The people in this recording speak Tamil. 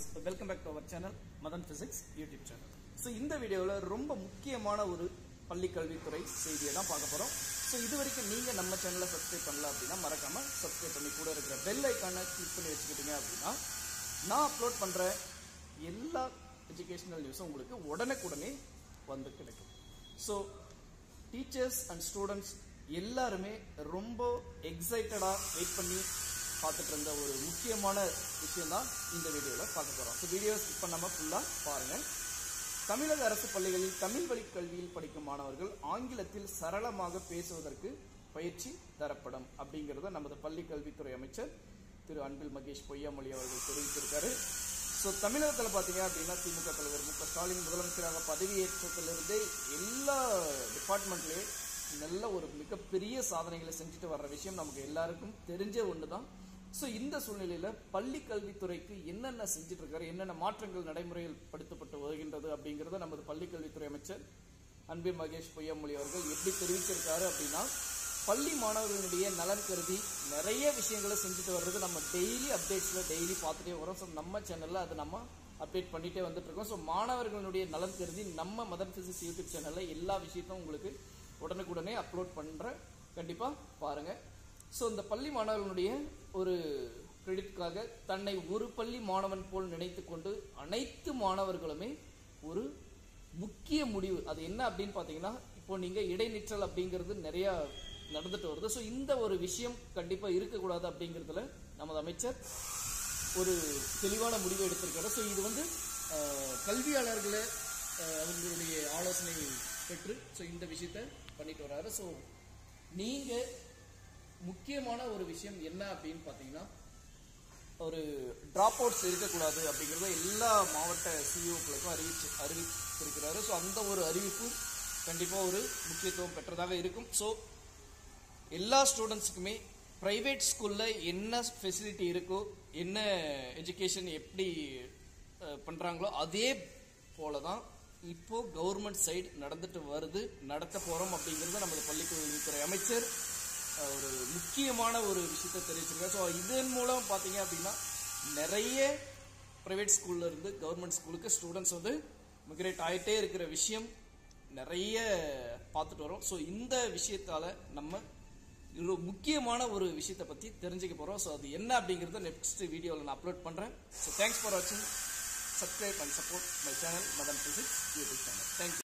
welcome back to our channel Madhan physics YouTube channel so இந்த வீடியோவில் ரொம்ப முக்கியமான ஒரு பள்ளி கல்வித்துறை செய்தியை தான் பார்க்க போகிறோம் ஸோ இது வரைக்கும் நீங்கள் நம்ம சேனலை சப்ஸ்கிரைப் பண்ணல அப்படின்னா மறக்காமல் சப்ஸ்கிரைப் பண்ணி கூட இருக்கிற பெல் ஐக்கானை கிளிக் பண்ணி வச்சுக்கிட்டீங்க அப்படின்னா நான் அப்லோட் பண்ணுற எல்லா எஜுகேஷனல் நியூஸும் உங்களுக்கு உடனுக்குடனே வந்து கிடைக்கும் ஸோ டீச்சர்ஸ் அண்ட் ஸ்டூடெண்ட்ஸ் எல்லாருமே ரொம்ப எக்ஸைட்டடாக வெயிட் பண்ணி பார்த்துட்டு இருந்த ஒரு முக்கியமான விஷயம் தான் இந்த வீடியோவில் பார்க்க போகிறோம் ஸோ வீடியோ ஸ்கிப் பண்ணாமல் ஃபுல்லாக பாருங்கள் தமிழக அரசு பள்ளிகளில் தமிழ் வழி கல்வியில் படிக்கும் மாணவர்கள் ஆங்கிலத்தில் சரளமாக பேசுவதற்கு பயிற்சி தரப்படும் அப்படிங்கிறத நமது பள்ளி கல்வித்துறை அமைச்சர் திரு அன்பில் மகேஷ் பொய்யாமொழி அவர்கள் தெரிவித்திருக்காரு ஸோ தமிழகத்தில் பார்த்தீங்க அப்படின்னா திமுக தலைவர் மு க ஸ்டாலின் முதலமைச்சராக பதவியேற்றத்திலிருந்தே எல்லா டிபார்ட்மெண்ட்லேயே நல்ல ஒரு மிகப்பெரிய சாதனைகளை செஞ்சுட்டு வர்ற விஷயம் நமக்கு எல்லாருக்கும் தெரிஞ்ச ஒன்று தான் ஸோ இந்த சூழ்நிலையில் பள்ளி கல்வித்துறைக்கு என்னென்ன செஞ்சுட்டு இருக்காரு என்னென்ன மாற்றங்கள் நடைமுறையில் படுத்தப்பட்டு வருகின்றது அப்படிங்கிறத நமது பள்ளி கல்வித்துறை அமைச்சர் அன்பில் மகேஷ் பொய்யாமொழி அவர்கள் எப்படி தெரிவிச்சிருக்காரு அப்படின்னா பள்ளி மாணவர்களுடைய நலன் கருதி நிறைய விஷயங்களை செஞ்சுட்டு வர்றது நம்ம டெய்லி அப்டேட்ஸில் டெய்லி பார்த்துட்டே வரோம் ஸோ நம்ம சேனலில் அதை நம்ம அப்டேட் பண்ணிட்டே வந்துட்டு இருக்கோம் ஸோ மாணவர்களுடைய நலன் கருதி நம்ம மதன் பிசிக்ஸ் யூடியூப் சேனலில் எல்லா விஷயத்தையும் உங்களுக்கு உடனுக்குடனே அப்லோட் பண்ணுறேன் கண்டிப்பாக பாருங்கள் ஸோ இந்த பள்ளி மாணவர்களுடைய ஒரு கிரெடிட்காக தன்னை ஒரு பள்ளி மாணவன் போல் நினைத்து கொண்டு அனைத்து மாணவர்களுமே ஒரு முக்கிய முடிவு அது என்ன அப்படின்னு பார்த்தீங்கன்னா இப்போ நீங்கள் இடைநிற்றல் அப்படிங்கிறது நிறையா நடந்துட்டு வருது ஸோ இந்த ஒரு விஷயம் கண்டிப்பாக இருக்கக்கூடாது அப்படிங்கிறதுல நமது அமைச்சர் ஒரு தெளிவான முடிவை எடுத்திருக்காரு ஸோ இது வந்து அஹ், கல்வியாளர்களை அஹ், அவங்களுடைய ஆலோசனை பெற்று ஸோ இந்த விஷயத்த பண்ணிட்டு வராரு ஸோ நீங்கள் முக்கியமான ஒரு விஷயம் என்ன அப்படின்னு பார்த்தீங்கன்னா ஒரு ட்ராப் அவுட்ஸ் இருக்கக்கூடாது அப்படிங்கிறத எல்லா மாவட்ட சிஇஓக்களுக்கும் அறிவிச்சு அறிவித்திருக்கிறாரு ஸோ அந்த ஒரு அறிவிப்பு கண்டிப்பாக ஒரு முக்கியத்துவம் பெற்றதாக இருக்கும் ஸோ எல்லா ஸ்டூடெண்ட்ஸுக்குமே ப்ரைவேட் ஸ்கூலில் என்ன ஃபெசிலிட்டி இருக்கோ என்ன எஜுகேஷன் எப்படி அஹ், பண்றாங்களோ அதே போல தான் இப்போ கவர்மெண்ட் சைடு நடந்துட்டு வருது நடத்த போறோம் அப்படிங்கிறது நமது பள்ளிக்கல்வித்துறை அமைச்சர் அஹ், ஒரு முக்கியமான ஒரு விஷயத்தை தெரிவிச்சிருக்காரு ஸோ இதன் மூலம் பார்த்தீங்க அப்படின்னா நிறைய ப்ரைவேட் ஸ்கூல்ல இருந்து கவர்மெண்ட் ஸ்கூலுக்கு ஸ்டூடெண்ட்ஸ் வந்து மிக்ரேட் ஆகிட்டே இருக்கிற விஷயம் நிறைய பார்த்துட்டு வரோம் ஸோ இந்த விஷயத்தால நம்ம ஒரு முக்கியமான ஒரு விஷயத்தை பற்றி தெரிஞ்சுக்க போகிறோம் ஸோ அது என்ன அப்படிங்கிறத நெக்ஸ்ட் வீடியோவில் நான் அப்லோட் பண்ணுறேன் ஸோ தேங்க்ஸ் ஃபார் வாட்சிங் subscribe and support my channel Madhan physics YouTube channel thank you